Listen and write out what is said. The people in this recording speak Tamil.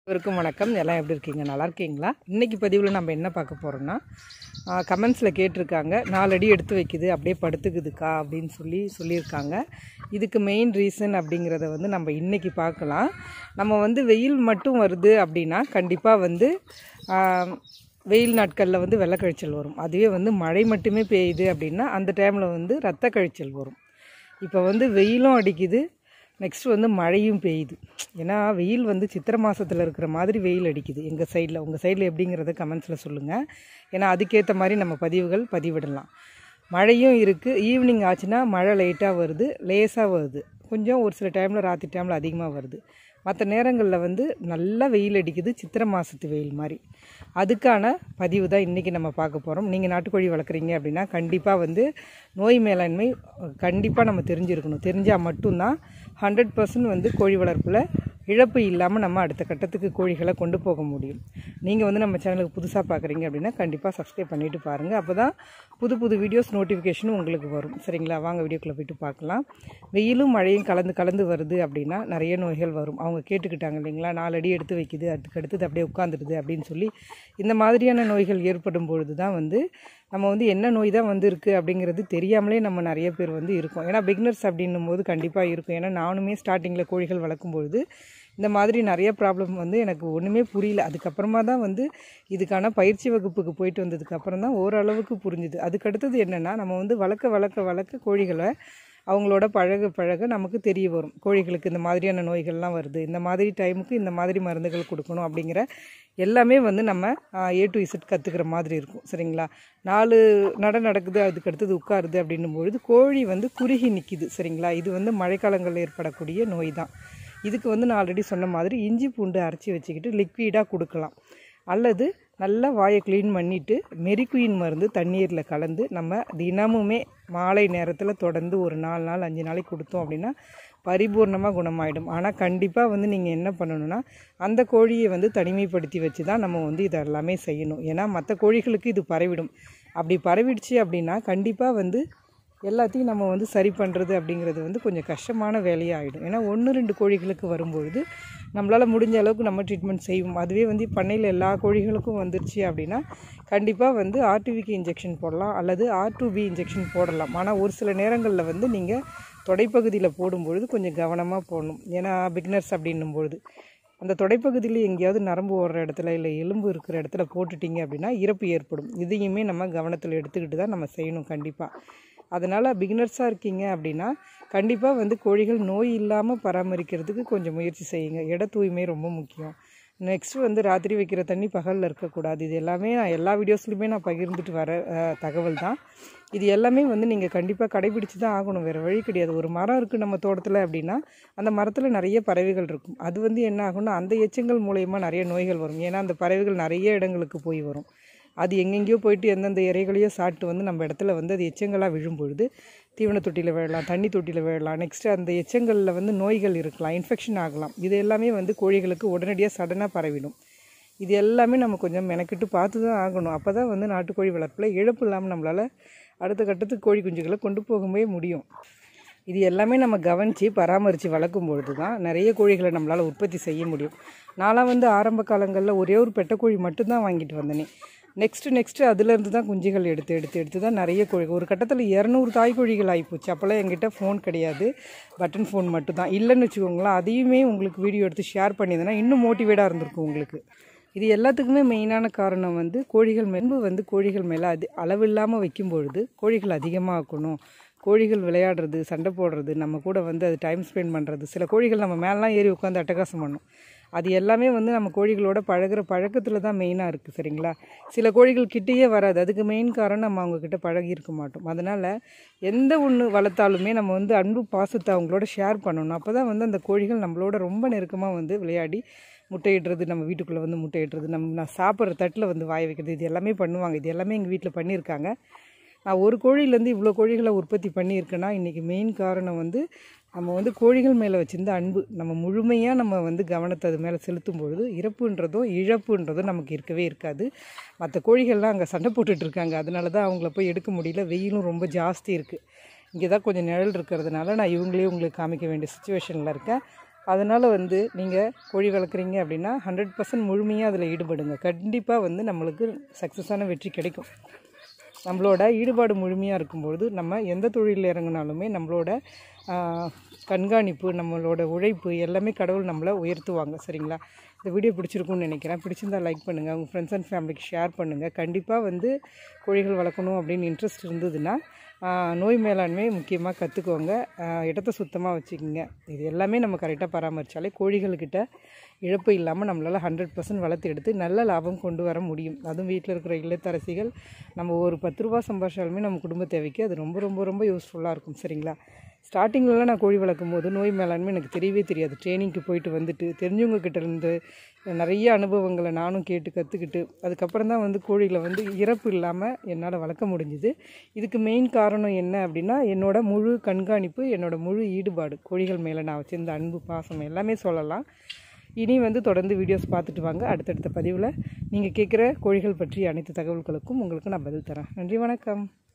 அனைவருக்கும் வணக்கம் எல்லாம் எப்படி இருக்கீங்க நல்லா இருக்கீங்களா இன்றைக்கி பதிவில் நம்ம என்ன பார்க்க போகிறோம்னா கமெண்ட்ஸில் கேட்டிருக்காங்க நாலு அடி எடுத்து வைக்குது அப்படியே படுத்துக்குதுக்கா அப்படின்னு சொல்லி சொல்லியிருக்காங்க இதுக்கு மெயின் ரீசன் அப்படிங்கிறத வந்து நம்ம இன்றைக்கி பார்க்கலாம் நம்ம வந்து வெயில் மட்டும் வருது அப்படின்னா கண்டிப்பாக வந்து ஆ, வெயில் நாட்களில் வந்து வெள்ளை கழிச்சல் வரும் அதுவே வந்து மழை மட்டுமே பெய்யுது அப்படின்னா அந்த டைமில் வந்து ரத்த கழிச்சல் வரும் இப்போ வந்து வெயிலும் அடிக்குது நெக்ஸ்ட் வந்து மழையும் பெய்யுது ஏன்னா வெயில் வந்து சித்திரை மாதத்தில் இருக்கிற மாதிரி வெயில் அடிக்குது எங்கள் சைடில் உங்கள் சைடில் எப்படிங்கிறத கமெண்ட்ஸில் சொல்லுங்கள் ஏன்னா அதுக்கேற்ற மாதிரி நம்ம பதிவுகள் பதிவிடலாம் மழையும் இருக்குது ஈவினிங் ஆச்சுன்னா மழை லைட்டாக வருது லேசாக வருது கொஞ்சம் ஒரு சில டைமில் ராத்திரி டைமில் அதிகமாக வருது மற்ற நேரங்களில் வந்து நல்லா வெயில் அடிக்குது சித்திரை மாதத்து வெயில் மாதிரி அதுக்கான பதிவு தான் இன்றைக்கி நம்ம பார்க்க போகிறோம் நீங்கள் நாட்டுக்கோழி வளர்க்குறீங்க அப்படின்னா கண்டிப்பாக வந்து நோய் மேலாண்மை கண்டிப்பாக நம்ம தெரிஞ்சிருக்கணும் தெரிஞ்சால் மட்டும்தான் ஹண்ட்ரட் பர்சன்ட் வந்து கோழி வளர்ப்பில் இழப்பு இல்லாமல் நம்ம அடுத்த கட்டத்துக்கு கோழிகளை கொண்டு போக முடியும் நீங்கள் வந்து நம்ம சேனலுக்கு புதுசாக பார்க்குறீங்க அப்படின்னா கண்டிப்பாக சப்ஸ்கிரைப் பண்ணிவிட்டு பாருங்கள் அப்போ தான் புது புது வீடியோஸ் நோட்டிஃபிகேஷனும் உங்களுக்கு வரும் சரிங்களா வாங்க வீடியோக்குள்ளே போயிட்டு பார்க்கலாம் வெயிலும் மழையும் கலந்து கலந்து வருது அப்படின்னா நிறைய நோய்கள் வரும் அவங்க கேட்டுக்கிட்டாங்க இல்லைங்களா நாலு அடி எடுத்து வைக்குது அதுக்கு அடுத்தது அப்படியே உட்காந்துடுது அப்படின்னு சொல்லி இந்த மாதிரியான நோய்கள் ஏற்படும் பொழுது தான் வந்து நம்ம வந்து என்ன நோய் தான் வந்திருக்கு அப்படிங்கிறது தெரியாமலே நம்ம நிறைய பேர் வந்து இருக்கோம் ஏன்னா பிகினர்ஸ் அப்படின்னும் போது கண்டிப்பாக இருக்கும் ஏன்னா நானுமே ஸ்டார்டிங்கில் கோழிகள் வளர்க்கும் பொழுது இந்த மாதிரி நிறைய ப்ராப்ளம் வந்து எனக்கு ஒன்றுமே புரியல அதுக்கப்புறமா தான் வந்து இதுக்கான பயிற்சி வகுப்புக்கு போயிட்டு வந்ததுக்கு அப்புறம் தான் ஓரளவுக்கு புரிஞ்சுது அதுக்கடுத்தது என்னென்னா நம்ம வந்து வளர்க்க வளர்க்க வளர்க்க கோழிகளை அவங்களோட பழக பழக நமக்கு தெரிய வரும் கோழிகளுக்கு இந்த மாதிரியான நோய்கள்லாம் வருது இந்த மாதிரி டைமுக்கு இந்த மாதிரி மருந்துகள் கொடுக்கணும் அப்படிங்கிற எல்லாமே வந்து நம்ம ஏ டு இசட் கற்றுக்கிற மாதிரி இருக்கும் சரிங்களா நாலு நட நடக்குது அதுக்கு அடுத்தது உட்காருது அப்படின்னும் பொழுது கோழி வந்து குறுகி நிற்கிது சரிங்களா இது வந்து மழைக்காலங்களில் ஏற்படக்கூடிய நோய் தான் இதுக்கு வந்து நான் ஆல்ரெடி சொன்ன மாதிரி இஞ்சி பூண்டு அரைச்சி வச்சுக்கிட்டு லிக்விடாக கொடுக்கலாம் அல்லது நல்லா வாயை க்ளீன் பண்ணிவிட்டு மெரிக்குயின் மருந்து தண்ணீரில் கலந்து நம்ம தினமுமே மாலை நேரத்தில் தொடர்ந்து ஒரு நாலு நாள் அஞ்சு நாளைக்கு கொடுத்தோம் அப்படின்னா பரிபூர்ணமாக குணமாயிடும் ஆனால் கண்டிப்பாக வந்து நீங்கள் என்ன பண்ணணும்னா அந்த கோழியை வந்து தனிமைப்படுத்தி வச்சு தான் நம்ம வந்து இதை எல்லாமே செய்யணும் ஏன்னா மற்ற கோழிகளுக்கு இது பரவிடும் அப்படி பரவிடுச்சு அப்படின்னா கண்டிப்பாக வந்து எல்லாத்தையும் நம்ம வந்து சரி பண்ணுறது அப்படிங்கிறது வந்து கொஞ்சம் கஷ்டமான வேலையாகிடும் ஏன்னா ஒன்று ரெண்டு கோழிகளுக்கு வரும்பொழுது நம்மளால் முடிஞ்ச அளவுக்கு நம்ம ட்ரீட்மெண்ட் செய்வோம் அதுவே வந்து பண்ணையில் எல்லா கோழிகளுக்கும் வந்துருச்சு அப்படின்னா கண்டிப்பாக வந்து ஆர்டிவிக்கு இன்ஜெக்ஷன் போடலாம் அல்லது ஆர் டூ பி இன்ஜெக்ஷன் போடலாம் ஆனால் ஒரு சில நேரங்களில் வந்து நீங்கள் தொடைப்பகுதியில் போடும்பொழுது கொஞ்சம் கவனமாக போடணும் ஏன்னா பிகினர்ஸ் அப்படின்னும் பொழுது அந்த தொடைப்பகுதியில் எங்கேயாவது நரம்பு ஓடுற இடத்துல இல்லை எலும்பு இருக்கிற இடத்துல போட்டுட்டீங்க அப்படின்னா இறப்பு ஏற்படும் இதையுமே நம்ம கவனத்தில் எடுத்துக்கிட்டு தான் நம்ம செய்யணும் கண்டிப்பாக அதனால் பிகினர்ஸாக இருக்கீங்க அப்படின்னா கண்டிப்பாக வந்து கோழிகள் நோய் இல்லாமல் பராமரிக்கிறதுக்கு கொஞ்சம் முயற்சி செய்யுங்க இட தூய்மை ரொம்ப முக்கியம் நெக்ஸ்ட்டு வந்து ராத்திரி வைக்கிற தண்ணி பகலில் இருக்கக்கூடாது இது எல்லாமே நான் எல்லா வீடியோஸ்லையுமே நான் பகிர்ந்துட்டு வர அஹ், தகவல் தான் இது எல்லாமே வந்து நீங்கள் கண்டிப்பாக கடைபிடிச்சு தான் ஆகணும் வேறு வழி கிடையாது ஒரு மரம் இருக்குது நம்ம தோட்டத்தில் அப்படின்னா அந்த மரத்தில் நிறைய பறவைகள் இருக்கும் அது வந்து என்ன ஆகும்னா அந்த எச்சங்கள் மூலயமா நிறைய நோய்கள் வரும் ஏன்னா அந்த பறவைகள் நிறைய இடங்களுக்கு போய் வரும் அது எங்கெங்கேயோ போயிட்டு எந்தெந்த இறைகளையோ சாப்பிட்டு வந்து நம்ம இடத்துல வந்து அது எச்சங்களாக விழும் பொழுது தீவன தொட்டியில் விழலாம் தண்ணி தொட்டியில் விழலாம் நெக்ஸ்ட்டு அந்த எச்சங்களில் வந்து நோய்கள் இருக்கலாம் இன்ஃபெக்ஷன் ஆகலாம் இது எல்லாமே வந்து கோழிகளுக்கு உடனடியாக சடனாக பரவிடும் இது எல்லாமே நம்ம கொஞ்சம் மெனக்கிட்டு பார்த்து தான் ஆகணும் அப்போ தான் வந்து நாட்டுக்கோழி வளர்ப்பில் இழப்பு இல்லாமல் நம்மளால் அடுத்த கட்டத்துக்கு கோழி குஞ்சுகளை கொண்டு போகவே முடியும் இது எல்லாமே நம்ம கவனித்து பராமரித்து வளர்க்கும் பொழுது தான் நிறைய கோழிகளை நம்மளால் உற்பத்தி செய்ய முடியும் நான்லாம் வந்து ஆரம்ப காலங்களில் ஒரே ஒரு பெட்டைக்கோழி மட்டும்தான் வாங்கிட்டு வந்தேனே நெக்ஸ்ட்டு நெக்ஸ்ட்டு அதுலேருந்து தான் குஞ்சுகள் எடுத்து எடுத்து எடுத்து தான் நிறைய கோழி ஒரு கட்டத்தில் இரநூறு தாய்க்கோழிகள் ஆகிப்போச்சு அப்போல்லாம் என்கிட்ட ஃபோன் கிடையாது பட்டன் ஃபோன் மட்டும்தான் இல்லைன்னு வச்சுக்கோங்களேன் அதையுமே உங்களுக்கு வீடியோ எடுத்து ஷேர் பண்ணியிருந்தேன்னா இன்னும் மோட்டிவேட்டாக இருந்திருக்கும் உங்களுக்கு இது எல்லாத்துக்குமே மெயினான காரணம் வந்து கோழிகள் மென்பு வந்து கோழிகள் மேலே அது அளவில்லாமல் வைக்கும் பொழுது கோழிகள் அதிகமாகணும் கோழிகள் விளையாடுறது சண்டை போடுறது நம்ம கூட வந்து அது டைம் ஸ்பெண்ட் பண்ணுறது சில கோழிகள் நம்ம மேலாம் ஏறி உட்காந்து அட்டகாசம் பண்ணும் அது எல்லாமே வந்து நம்ம கோழிகளோட பழகுற பழக்கத்தில் தான் மெயினாக இருக்குது சரிங்களா சில கோழிகள் கிட்டேயே வராது அதுக்கு மெயின் காரணம் நம்ம அவங்கக்கிட்ட பழகி இருக்க மாட்டோம் அதனால் எந்த ஒன்று வளர்த்தாலுமே நம்ம வந்து அன்பு பாசத்தை அவங்களோட ஷேர் பண்ணணும் அப்போ தான் வந்து அந்த கோழிகள் நம்மளோட ரொம்ப நெருக்கமாக வந்து விளையாடி முட்டையிடுறது நம்ம வீட்டுக்குள்ளே வந்து முட்டையிடுறது நம்ம நான் சாப்பிட்ற தட்டில் வந்து வாய வைக்கிறது இது எல்லாமே பண்ணுவாங்க இது எல்லாமே எங்கள் வீட்டில் பண்ணியிருக்காங்க நான் ஒரு கோழியிலேருந்து இவ்வளோ கோழிகளை உற்பத்தி பண்ணியிருக்கேன்னா இன்றைக்கி மெயின் காரணம் வந்து நம்ம வந்து கோழிகள் மேலே வச்சிருந்த அன்பு நம்ம முழுமையாக நம்ம வந்து கவனத்தை அது மேலே செலுத்தும் பொழுது இறப்புன்றதோ இழப்புன்றதோ நமக்கு இருக்கவே இருக்காது மற்ற கோழிகள்லாம் அங்கே சண்டை போட்டுட்டு இருக்காங்க அதனால தான் அவங்கள போய் எடுக்க முடியல வெயிலும் ரொம்ப ஜாஸ்தி இருக்குது இங்கே தான் கொஞ்சம் நிழல் இருக்கிறதுனால நான் இவங்களே உங்களுக்கு காமிக்க வேண்டிய சுச்சுவேஷனில் இருக்கேன் அதனால் வந்து நீங்கள் கோழி வளர்க்குறீங்க அப்படின்னா ஹண்ட்ரட் பர்சன்ட் முழுமையாக அதில் ஈடுபடுங்க கண்டிப்பாக வந்து நம்மளுக்கு சக்ஸஸான வெற்றி கிடைக்கும் நம்மளோட ஈடுபாடு முழுமையாக இருக்கும்பொழுது நம்ம எந்த தொழிலில் இறங்கினாலுமே நம்மளோட ஆஹ், கண்காணிப்பு நம்மளோட உழைப்பு எல்லாமே கடவுள் நம்மளை உயர்த்துவாங்க சரிங்களா இந்த வீடியோ பிடிச்சிருக்கும்னு நினைக்கிறேன் பிடிச்சிருந்தா லைக் பண்ணுங்கள் உங்கள் ஃப்ரெண்ட்ஸ் அண்ட் ஃபேமிலிக்கு ஷேர் பண்ணுங்கள் கண்டிப்பாக வந்து கோழிகள் வளர்க்கணும் அப்படின்னு இன்ட்ரெஸ்ட் இருந்ததுன்னா ஆஹ், நோய் மேலாண்மை முக்கியமாக கற்றுக்கோங்க இடத்த சுத்தமாக வச்சுக்கோங்க இது எல்லாமே நம்ம கரெக்டாக பராமரித்தாலே கோழிகள்கிட்ட இழப்பு இல்லாமல் நம்மளால் ஹண்ட்ரட் பர்சன்ட் வளர்த்து எடுத்து நல்ல லாபம் கொண்டு வர முடியும் அதுவும் வீட்டில் இருக்கிற இல்லத்தரசிகள் நம்ம ஒரு பத்து ரூபா சம்பாதிச்சாலுமே நம்ம குடும்ப தேவைக்கு அது ரொம்ப ரொம்ப ரொம்ப யூஸ்ஃபுல்லாக இருக்கும் சரிங்களா ஸ்டார்டிங்லலாம் நான் கோழி வளர்க்கும் போது நோய் மேலாண்மை எனக்கு தெரியவே தெரியாது ட்ரைனிங்க்கு போயிட்டு வந்துட்டு தெரிஞ்சவங்க கிட்ட இருந்து நிறைய அனுபவங்களை நானும் கேட்டு கற்றுக்கிட்டு அதுக்கப்புறம் தான் வந்து கோழிகளை வந்து இறப்பு இல்லாமல் என்னால் வளர்க்க முடிஞ்சுது இதுக்கு மெயின் காரணம் என்ன அப்படின்னா என்னோட முழு கண்காணிப்பு என்னோட முழு ஈடுபாடு கோழிகள் மேலே நான் வச்சிருந்த அன்பு பாசம் எல்லாமே சொல்லலாம் இனி வந்து தொடர்ந்து வீடியோஸ் பார்த்துட்டு வாங்க அடுத்தடுத்த பதிவில் நீங்கள் கேட்குற கோழிகள் பற்றி அனைத்து தகவல்களுக்கும் உங்களுக்கு நான் பதில் தரேன் நன்றி வணக்கம்